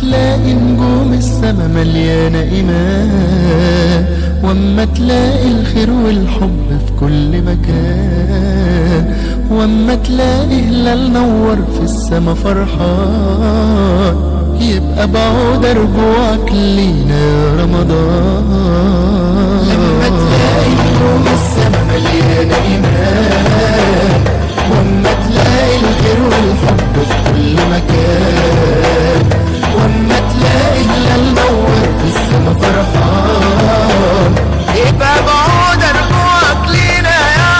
تلاقي نجوم السما مليانة إيمان واما تلاقي الخير والحب في كل مكان واما تلاقي هلال نور في السما فرحان يبقى بعود رجوعك لينا يا رمضان لما تلاقي نجوم السما مليانة إيمان واما تلاقي الخير والحب في كل مكان واما تلاقي هلال نور في السما فرحان يبقى بعود رجوعك لينا يا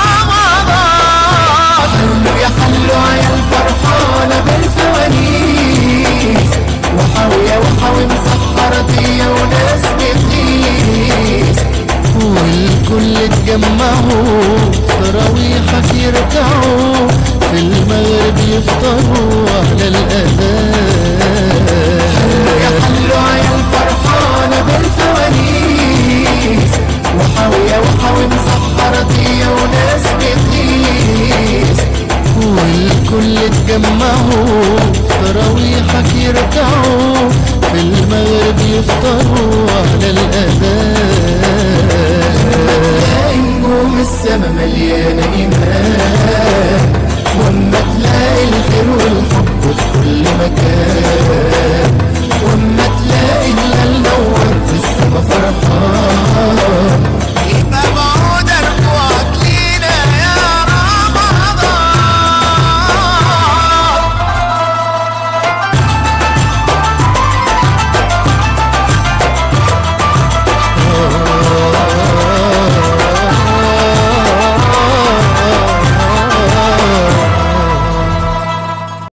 رمضان حلوا يا حلوا يا الفرحانة بالفوانيس وحاوية وحاوي مسحرتية وناس بتقيس والكل اتجمعوا تراويحك يركعوا في المغرب يفطروا على الأذان حلوا يا حلوا يا الفرحانة بالفوانيس وحاوية وحاوي مسحرتية وناس بتقيس والكل اتجمعوا تراويحك يركعوا في المغرب يفطروا على الأذان نجوم السما مليانة إيمان واما تلاقي الخير والحب في كل مكان واما تلاقي هلال نور